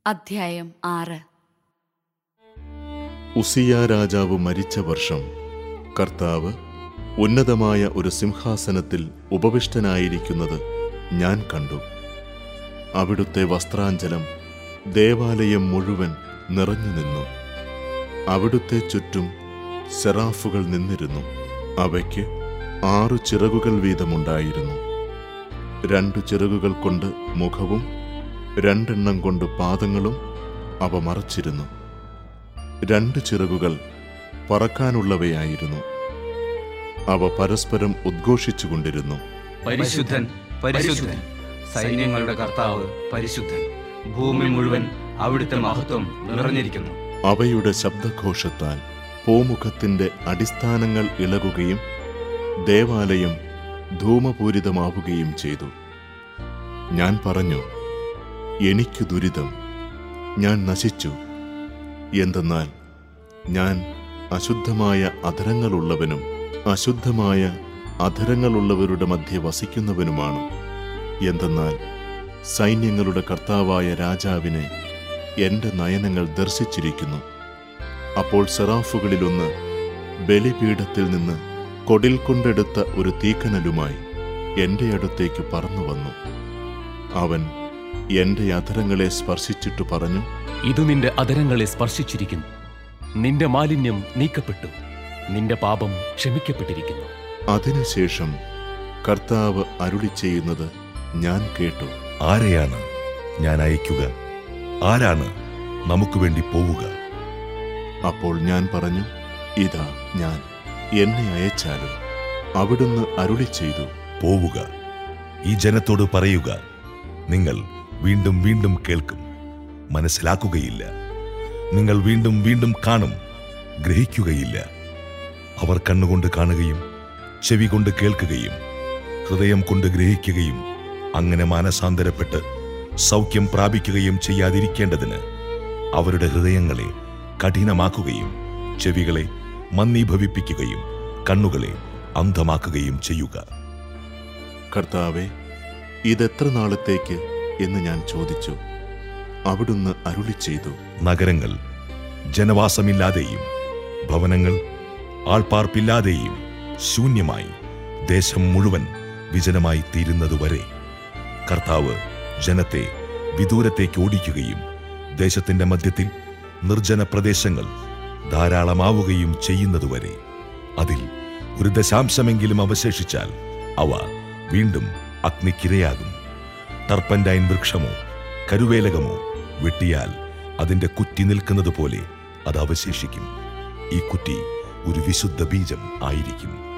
അധ്യായം ആറ് ഉസിയ രാജാവ് മരിച്ച വർഷം കർത്താവ് ഉന്നതമായ ഒരു സിംഹാസനത്തിൽ ഉപവിഷ്ടനായിരിക്കുന്നത് ഞാൻ കണ്ടു അവിടുത്തെ വസ്ത്രാഞ്ചലം ദേവാലയം മുഴുവൻ നിറഞ്ഞു നിന്നു അവിടുത്തെ ചുറ്റും സെറാഫുകൾ നിന്നിരുന്നു അവയ്ക്ക് ആറു ചിറകുകൾ വീതമുണ്ടായിരുന്നു രണ്ടു ചിറകുകൾ കൊണ്ട് മുഖവും രണ്ടെണ്ണം കൊണ്ട് പാദങ്ങളും അവ മറച്ചിരുന്നു രണ്ട് ചിറകുകൾ പറക്കാനുള്ളവയായിരുന്നു അവ പരസ്പരം ഉദ്ഘോഷിച്ചുകൊണ്ടിരുന്നു പരിശുദ്ധൻ പരിശുദ്ധൻ സൈന്യങ്ങളുടെ കർത്താവ് പരിശുദ്ധൻ ഭൂമി മുഴുവൻ അവിടുത്തെ മഹത്വം നിറഞ്ഞിരിക്കുന്നു അവയുടെ ശബ്ദഘോഷത്താൽ പൂമുഖത്തിന്റെ അടിസ്ഥാനങ്ങൾ ഇളകുകയും ദേവാലയം ധൂമപൂരിതമാവുകയും ചെയ്തു ഞാൻ പറഞ്ഞു എനിക്ക് ദുരിതം ഞാൻ നശിച്ചു എന്തെന്നാൽ ഞാൻ അശുദ്ധമായ അധരങ്ങളുള്ളവനും അശുദ്ധമായ അധരങ്ങളുള്ളവരുടെ മധ്യ വസിക്കുന്നവനുമാണ് എന്തെന്നാൽ സൈന്യങ്ങളുടെ കർത്താവായ രാജാവിനെ എന്റെ നയനങ്ങൾ ദർശിച്ചിരിക്കുന്നു അപ്പോൾ സെറാഫുകളിലൊന്ന് ബലിപീഠത്തിൽ നിന്ന് കൊടിൽ കൊണ്ടെടുത്ത ഒരു തീക്കനലുമായി എന്റെ അടുത്തേക്ക് പറന്നു വന്നു അവൻ എന്റെ അധരങ്ങളെ സ്പർശിച്ചിട്ട് പറഞ്ഞു ഇത് നിന്റെ അധരങ്ങളെ സ്പർശിച്ചിരിക്കുന്നു നിന്റെ മാലിന്യം നീക്കപ്പെട്ടു നിന്റെ പാപം ക്ഷമിക്കപ്പെട്ടിരിക്കുന്നു അതിനുശേഷം കർത്താവ് അരുളി ചെയ്യുന്നത് ഞാൻ കേട്ടു ആരെയാണ് ഞാൻ അയക്കുക ആരാണ് നമുക്ക് വേണ്ടി പോവുക അപ്പോൾ ഞാൻ പറഞ്ഞു ഇതാ ഞാൻ എന്നെ അയച്ചാലും അവിടുന്ന് അരുളി ചെയ്തു പോവുക ഈ ജനത്തോട് പറയുക നിങ്ങൾ വീണ്ടും വീണ്ടും കേൾക്കും മനസ്സിലാക്കുകയില്ല നിങ്ങൾ വീണ്ടും വീണ്ടും കാണും ഗ്രഹിക്കുകയില്ല അവർ കണ്ണുകൊണ്ട് കാണുകയും ചെവി കൊണ്ട് കേൾക്കുകയും ഹൃദയം കൊണ്ട് ഗ്രഹിക്കുകയും അങ്ങനെ മാനസാന്തരപ്പെട്ട് സൗഖ്യം പ്രാപിക്കുകയും ചെയ്യാതിരിക്കേണ്ടതിന് അവരുടെ ഹൃദയങ്ങളെ കഠിനമാക്കുകയും ചെവികളെ മന്ദീഭവിപ്പിക്കുകയും കണ്ണുകളെ അന്ധമാക്കുകയും ചെയ്യുക കർത്താവെ ഇതെത്ര നാളത്തേക്ക് എന്ന് ഞാൻ ചോദിച്ചു അവിടുന്ന് അരുളി ചെയ്തു നഗരങ്ങൾ ജനവാസമില്ലാതെയും ഭവനങ്ങൾ ആൾപ്പാർപ്പില്ലാതെയും ശൂന്യമായി ദേശം മുഴുവൻ വിജനമായി തീരുന്നതുവരെ കർത്താവ് ജനത്തെ വിദൂരത്തേക്ക് ഓടിക്കുകയും ദേശത്തിന്റെ മധ്യത്തിൽ നിർജ്ജന പ്രദേശങ്ങൾ ധാരാളമാവുകയും ചെയ്യുന്നതുവരെ അതിൽ ഒരു ദശാംശമെങ്കിലും അവശേഷിച്ചാൽ അവ വീണ്ടും അഗ്നിക്കിരയാകും ടർപ്പൻഡൈൻ വൃക്ഷമോ കരുവേലകമോ വെട്ടിയാൽ അതിന്റെ കുറ്റി നിൽക്കുന്നത് പോലെ അത് അവശേഷിക്കും ഈ കുറ്റി ഒരു വിശുദ്ധ ബീജം ആയിരിക്കും